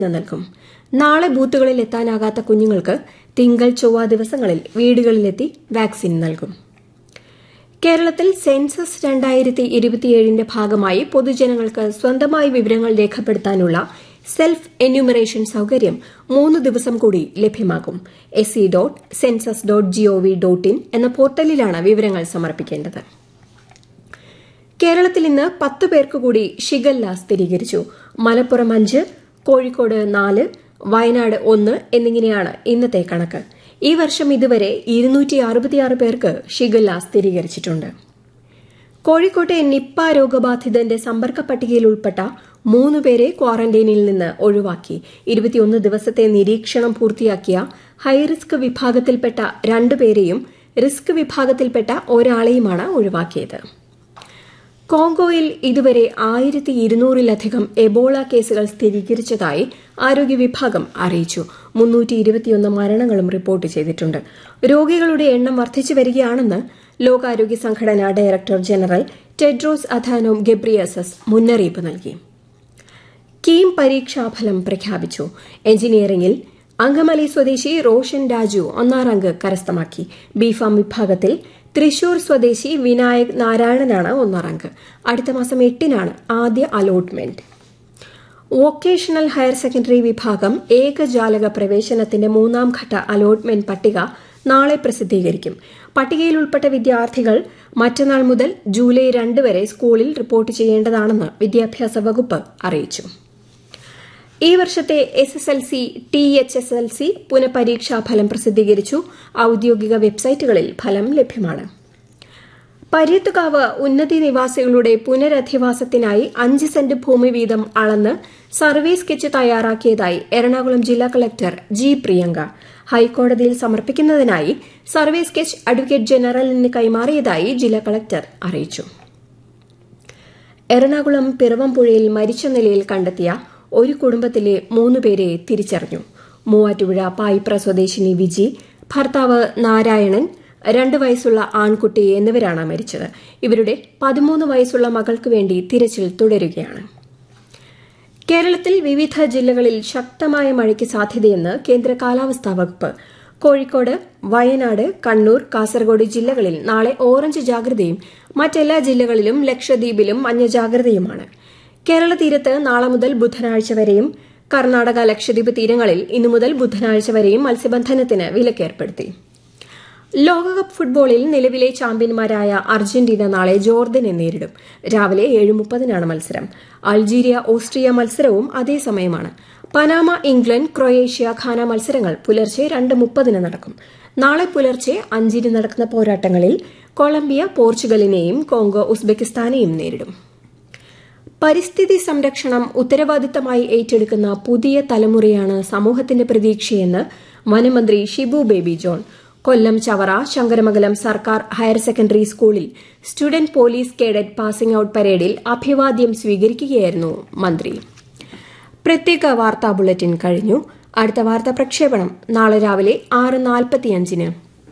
നൽകും നാളെ ബൂത്തുകളിൽ എത്താനാകാത്ത കുഞ്ഞുങ്ങൾക്ക് തിങ്കൾ ചൊവ്വ ദിവസങ്ങളിൽ വീടുകളിലെത്തി വാക്സിൻ നൽകും കേരളത്തിൽ സെൻസസ് രണ്ടായിരത്തി ഇരുപത്തിയേഴിന്റെ ഭാഗമായി പൊതുജനങ്ങൾക്ക് സ്വന്തമായി വിവരങ്ങൾ രേഖപ്പെടുത്താനുള്ള സെൽഫ് എന്യൂമറേഷൻ സൌകര്യം മൂന്ന് ദിവസം കൂടി ലഭ്യമാകും S C dot census dot G O V dot in എന്ന പോർട്ടലിലാണ് വിവരങ്ങൾ സമർപ്പിക്കേണ്ടത് കേരളത്തിൽ ഇന്ന് പത്ത് പേർക്ക് കൂടി ഷിഗല്ല സ്ഥിരീകരിച്ചു മലപ്പുറം അഞ്ച് കോഴിക്കോട് നാല് വയനാട് ഒന്ന് എന്നിങ്ങനെയാണ് ഇന്നത്തെ കണക്ക് ഈ വർഷം ഇതുവരെ ഇരുന്നൂറ്റി അറുപത്തിയാറ് പേർക്ക് ഷിഗല്ല സ്ഥിരീകരിച്ചിട്ടുണ്ട് കോഴിക്കോട്ടെ നിപ്പ രോഗബാധിതന്റെ സമ്പർക്ക പട്ടികയിൽ ഉൾപ്പെട്ട മൂന്ന് പേരെ ക്വാറന്റൈനിൽ നിന്ന് ഒഴിവാക്കി ഇരുപത്തിയൊന്ന് ദിവസത്തെ നിരീക്ഷണം പൂർത്തിയാക്കിയ ഹൈറിസ്ക് വിഭാഗത്തിൽപ്പെട്ട രണ്ടുപേരെയും റിസ്ക് വിഭാഗത്തിൽപ്പെട്ട ഒരാളെയുമാണ് ഒഴിവാക്കിയത് കോങ്കോയിൽ ഇതുവരെ ആയിരത്തി ഇരുന്നൂറിലധികം എബോള കേസുകൾ സ്ഥിരീകരിച്ചതായി ആരോഗ്യ വിഭാഗം അറിയിച്ചു മുന്നൂറ്റി ഇരുപത്തിയൊന്ന് മരണങ്ങളും റിപ്പോർട്ട് ചെയ്തിട്ടുണ്ട് രോഗികളുടെ എണ്ണം വർദ്ധിച്ചു വരികയാണെന്ന് ലോകാരോഗ്യ സംഘടന director general Tedros Adhanom Ghebreyesus മുന്നറിയിപ്പ് നൽകി കീം പരീക്ഷാഫലം പ്രഖ്യാപിച്ചു എഞ്ചിനീയറിംഗിൽ അങ്കമലി സ്വദേശി റോഷൻ രാജു ഒന്നാം റാങ്ക് കരസ്ഥമാക്കി ബിഫാം വിഭാഗത്തിൽ തൃശൂർ സ്വദേശി വിനായക് നാരായണനാണ് ഒന്നാം റാങ്ക് അടുത്ത മാസം എട്ടിനാണ് ആദ്യ അലോട്ട്മെന്റ് വൊക്കേഷണൽ ഹയർ സെക്കൻഡറി വിഭാഗം ഏകജാലക പ്രവേശനത്തിന്റെ മൂന്നാം ഘട്ട അലോട്ട്മെന്റ് പട്ടിക നാളെ പ്രസിദ്ധീകരിക്കും പട്ടികയിൽ ഉൾപ്പെട്ട വിദ്യാർത്ഥികൾ മറ്റന്നാൾ മുതൽ ജൂലൈ രണ്ട് വരെ സ്കൂളിൽ റിപ്പോർട്ട് ചെയ്യേണ്ടതാണെന്ന് വിദ്യാഭ്യാസ വകുപ്പ് അറിയിച്ചു ഈ വർഷത്തെ S S L C T H S L C പുനഃപരീക്ഷാ ഫലം പ്രസിദ്ധീകരിച്ചു ഔദ്യോഗിക വെബ്സൈറ്റുകളിൽ ഫലം ലഭ്യമാണ് പര്യത്തുകാവ് ഉന്നതി നിവാസികളുടെ പുനരധിവാസത്തിനായി അഞ്ച് സെന്റ് ഭൂമി വീതം അളന്ന് സർവേ സ്കെച്ച് തയ്യാറാക്കിയതായി എറണാകുളം ജില്ലാ കളക്ടർ ജി പ്രിയങ്ക ഹൈക്കോടതിയിൽ സമർപ്പിക്കുന്നതിനായി സർവേ സ്കെച്ച് അഡ്വക്കേറ്റ് ജനറലിന് കൈമാറിയതായി ജില്ലാ കളക്ടർ അറിയിച്ചു എറണാകുളം പിറവംപുഴയിൽ മരിച്ച നിലയിൽ കണ്ടെത്തിയ ഒരു കുടുംബത്തിലെ മൂന്നുപേരെ തിരിച്ചറിഞ്ഞു മൂവാറ്റുപുഴ പായിപ്ര സ്വദേശിനി വിജി ഭർത്താവ് നാരായണൻ രണ്ട് വയസ്സുള്ള ആൺകുട്ടി എന്നിവരാണ് മരിച്ചത് ഇവരുടെ പതിമൂന്ന് വയസ്സുള്ള മകൾക്ക് വേണ്ടി തിരച്ചിൽ തുടരുകയാണ് കേരളത്തിൽ വിവിധ ജില്ലകളിൽ ശക്തമായ മഴയ്ക്ക് സാധ്യതയെന്ന് കേന്ദ്ര കാലാവസ്ഥാ വകുപ്പ് കോഴിക്കോട് വയനാട് കണ്ണൂർ കാസർഗോഡ് ജില്ലകളിൽ നാളെ ഓറഞ്ച് ജാഗ്രതയും മറ്റെല്ലാ ജില്ലകളിലും ലക്ഷദ്വീപിലും മഞ്ഞ ജാഗ്രതയുമാണ് കേരള തീരത്ത് നാളെ മുതൽ ബുധനാഴ്ച വരെയും കർണാടക ലക്ഷദ്വീപ് തീരങ്ങളിൽ ഇന്നു മുതൽ ബുധനാഴ്ച വരെയും മത്സ്യബന്ധനത്തിന് വിലക്കേർപ്പെടുത്തി ലോകകപ്പ് ഫുട്ബോളിൽ നിലവിലെ ചാമ്പ്യന്മാരായ അർജന്റീന നാളെ ജോർദനെ നേരിടും രാവിലെ ഏഴ് മുപ്പതിനാണ് മത്സരം അൾജീരിയ ഓസ്ട്രിയ മത്സരവും അതേസമയമാണ് പനാമ ഇംഗ്ലണ്ട് ക്രൊയേഷ്യ ഖാന മത്സരങ്ങൾ പുലർച്ചെ രണ്ട് മുപ്പതിന് നടക്കും നാളെ പുലർച്ചെ അഞ്ചിന് നടക്കുന്ന പോരാട്ടങ്ങളിൽ കൊളംബിയ പോർച്ചുഗലിനെയും കോങ്കോ ഉസ്ബെക്കിസ്ഥാനെയും നേരിടും പരിസ്ഥിതി സംരക്ഷണം ഉത്തരവാദിത്തമായി ഏറ്റെടുക്കുന്ന പുതിയ തലമുറയാണ് സമൂഹത്തിന്റെ പ്രതീക്ഷയെന്ന് വനമന്ത്രി ഷിബു ബേബി ജോൺ കൊല്ലം ചവറ ശങ്കരമംഗലം സർക്കാർ ഹയർ സെക്കൻഡറി സ്കൂളിൽ student police cadet passing out പരേഡിൽ അഭിവാദ്യം സ്വീകരിക്കുകയായിരുന്നു മന്ത്രി പ്രത്യേക വാർത്താ ബുള്ളറ്റിൻ കഴിഞ്ഞു അടുത്ത വാർത്താ പ്രക്ഷേപണം നാളെ രാവിലെ ആറ് നാൽപ്പത്തിയഞ്ചിന്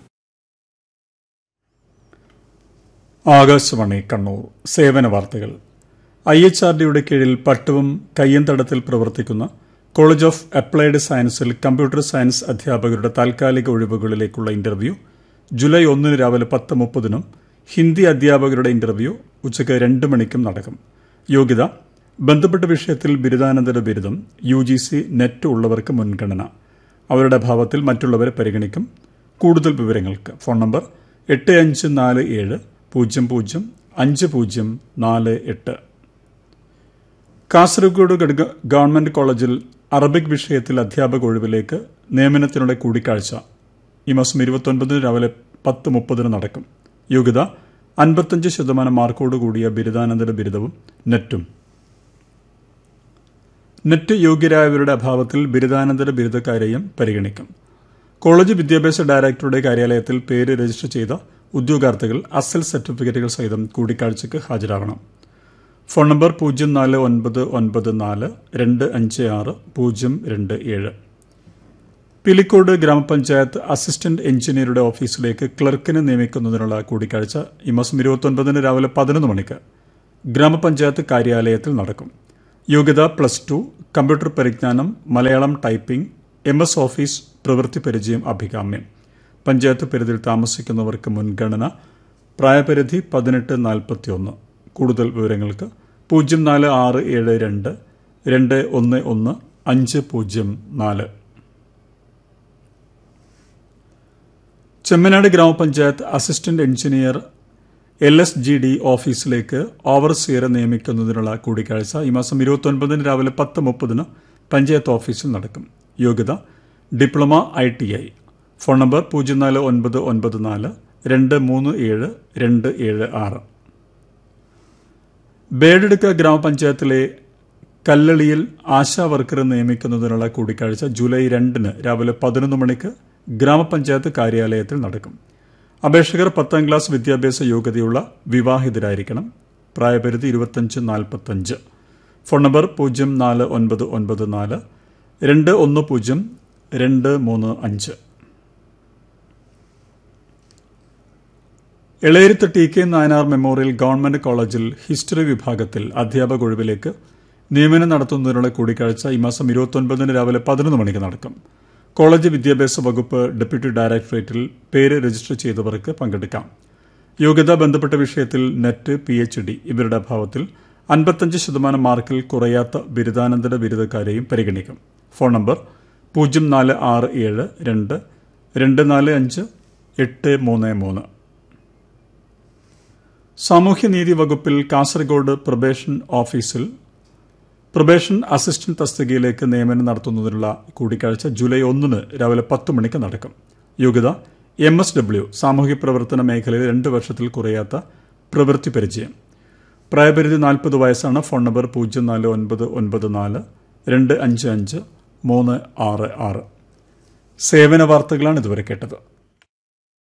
ആകാശവാണി കണ്ണൂർ സേവന വാർത്തകൾ ഐ എച്ച് ആർ ഡിയുടെ കീഴിൽ പട്ടുവം കയ്യന്തടത്തിൽ പ്രവർത്തിക്കുന്ന കോളേജ് ഓഫ് അപ്ലൈഡ് സയൻസിൽ കമ്പ്യൂട്ടർ സയൻസ് അധ്യാപകരുടെ താൽക്കാലിക ഒഴിവുകളിലേക്കുള്ള ഇന്റർവ്യൂ ജൂലൈ ഒന്നിന് രാവിലെ പത്ത് മുപ്പതിനും ഹിന്ദി അധ്യാപകരുടെ ഇന്റർവ്യൂ ഉച്ചയ്ക്ക് രണ്ട് മണിക്കും നടക്കും യോഗ്യത ബന്ധപ്പെട്ട വിഷയത്തിൽ ബിരുദാനന്തര ബിരുദം യു ജി സി നെറ്റ് ഉള്ളവർക്ക് മുൻഗണന അവരുടെ അഭാവത്തിൽ മറ്റുള്ളവരെ പരിഗണിക്കും കൂടുതൽ വിവരങ്ങൾക്ക് ഫോൺ നമ്പർ എട്ട് അഞ്ച് നാല് ഏഴ് പൂജ്യം പൂജ്യം അഞ്ച് പൂജ്യം നാല് എട്ട് കാസർഗോഡ് ഗവൺമെന്റ് കോളേജിൽ അറബിക് വിഷയത്തിൽ അധ്യാപക ഒഴിവിലേക്ക് നിയമനത്തിനുള്ള കൂടിക്കാഴ്ച ഈ മാസം ഇരുപത്തൊൻപതിന് രാവിലെ പത്ത് മുപ്പതിന് നടക്കും യോഗ്യത അൻപത്തഞ്ച് ശതമാനം മാർക്കോട് കൂടിയ ബിരുദാനന്തര ബിരുദവും നെറ്റും നെറ്റ് യോഗ്യരായവരുടെ അഭാവത്തിൽ ബിരുദാനന്തര ബിരുദക്കാരെയും പരിഗണിക്കും കോളേജ് വിദ്യാഭ്യാസ ഡയറക്ടറുടെ കാര്യാലയത്തിൽ പേര് രജിസ്റ്റർ ചെയ്ത ഉദ്യോഗാർത്ഥികൾ അസൽ സർട്ടിഫിക്കറ്റുകൾ സഹിതം കൂടിക്കാഴ്ചയ്ക്ക് ഹാജരാകണം ഫോൺ നമ്പർ പൂജ്യം നാല് ഒൻപത് ഒൻപത് നാല് രണ്ട് അഞ്ച് ആറ് പൂജ്യം രണ്ട് ഏഴ് പിലിക്കോട് ഗ്രാമപഞ്ചായത്ത് അസിസ്റ്റന്റ് എഞ്ചിനീയറുടെ ഓഫീസിലേക്ക് ക്ലർക്കിനെ നിയമിക്കുന്നതിനുള്ള കൂടിക്കാഴ്ച ഈ മാസം ഇരുപത്തൊൻപതിന് രാവിലെ പതിനൊന്ന് മണിക്ക് ഗ്രാമപഞ്ചായത്ത് കാര്യാലയത്തിൽ നടക്കും യോഗ്യത പ്ലസ് ടു കമ്പ്യൂട്ടർ പരിജ്ഞാനം Malayalam typing M S office പ്രവൃത്തി പരിചയം അഭികാമ്യം പഞ്ചായത്ത് പരിധിയിൽ താമസിക്കുന്നവർക്ക് മുൻഗണന പ്രായപരിധി പതിനെട്ട് നാൽപ്പത്തിയൊന്ന് കൂടുതൽ വിവരങ്ങൾക്ക് പൂജ്യം നാല് ആറ് ഏഴ് രണ്ട് രണ്ട് ഒന്ന് ഒന്ന് അഞ്ച് പൂജ്യം നാല് ചെമ്മനാട് ഗ്രാമപഞ്ചായത്ത് assistant engineer L S G D ഓഫീസിലേക്ക് ഓവർസിയറെ നിയമിക്കുന്നതിനുള്ള കൂടിക്കാഴ്ച ഈ മാസം ഇരുപത്തൊൻപതിന് രാവിലെ പത്ത് മുപ്പതിന് പഞ്ചായത്ത് ഓഫീസിൽ നടക്കും യോഗ്യത diploma I T I phone number പൂജ്യം നാല് ഒൻപത് ഒൻപത് നാല് രണ്ട് മൂന്ന് ഏഴ് രണ്ട് ഏഴ് ആറ് ബേഡെടുക്ക ഗ്രാമപഞ്ചായത്തിലെ കല്ലളിയിൽ ആശാ വർക്കറെ നിയമിക്കുന്നതിനുള്ള കൂടിക്കാഴ്ച ജൂലൈ രണ്ടിന് രാവിലെ പതിനൊന്ന് മണിക്ക് ഗ്രാമപഞ്ചായത്ത് കാര്യാലയത്തിൽ നടക്കും അപേക്ഷകർ പത്താം ക്ലാസ് വിദ്യാഭ്യാസ യോഗ്യതയുള്ള വിവാഹിതരായിരിക്കണം പ്രായപരിധി ഇരുപത്തഞ്ച് നാൽപ്പത്തഞ്ച് ഫോൺ നമ്പർ പൂജ്യം നാല് ഒൻപത് ഒൻപത് നാല് രണ്ട് ഒന്ന് പൂജ്യം രണ്ട് മൂന്ന് അഞ്ച് Eleruthu T K Nayanar memorial government കോളേജിൽ ഹിസ്റ്ററി വിഭാഗത്തിൽ അധ്യാപക ഒഴിവിലേക്ക് നിയമനം നടത്തുന്നതിനുള്ള കൂടിക്കാഴ്ച ഈ മാസം ഇരുപത്തൊൻപതിന് രാവിലെ പതിനൊന്ന് മണിക്ക് നടക്കും കോളേജ് വിദ്യാഭ്യാസ വകുപ്പ് ഡെപ്യൂട്ടി ഡയറക്ടറേറ്റിൽ പേര് രജിസ്റ്റർ ചെയ്തവർക്ക് പങ്കെടുക്കാം യോഗ്യത ബന്ധപ്പെട്ട വിഷയത്തിൽ നെറ്റ് പി എച്ച് ഡി ഇവരുടെ അഭാവത്തിൽ അൻപത്തഞ്ച് ശതമാനം മാർക്കിൽ കുറയാത്ത ബിരുദാനന്തര ബിരുദക്കാരെയും പരിഗണിക്കും ഫോൺ നമ്പർ പൂജ്യം നാല് ആറ് ഏഴ് രണ്ട് രണ്ട് നാല് അഞ്ച് എട്ട് മൂന്ന് മൂന്ന് സാമൂഹ്യനീതി വകുപ്പിൽ കാസർഗോഡ് പ്രൊബേഷൻ ഓഫീസിൽ പ്രൊബേഷൻ അസിസ്റ്റന്റ് തസ്തികയിലേക്ക് നിയമനം നടത്തുന്നതിനുള്ള കൂടിക്കാഴ്ച ജൂലൈ ഒന്നിന് രാവിലെ പത്ത് മണിക്ക് നടക്കും യോഗ്യത എം എസ് ഡബ്ല്യു സാമൂഹ്യ പ്രവർത്തന മേഖലയിൽ രണ്ട് വർഷത്തിൽ കുറയാത്ത പ്രവൃത്തി പരിചയം പ്രായപരിധി നാൽപ്പത് വയസ്സാണ് ഫോൺ നമ്പർ പൂജ്യം നാല് ഒൻപത് ഒൻപത് നാല് രണ്ട് അഞ്ച് അഞ്ച് മൂന്ന് ആറ് ആറ് സേവന വാർത്തകളാണ് ഇതുവരെ കേട്ടത്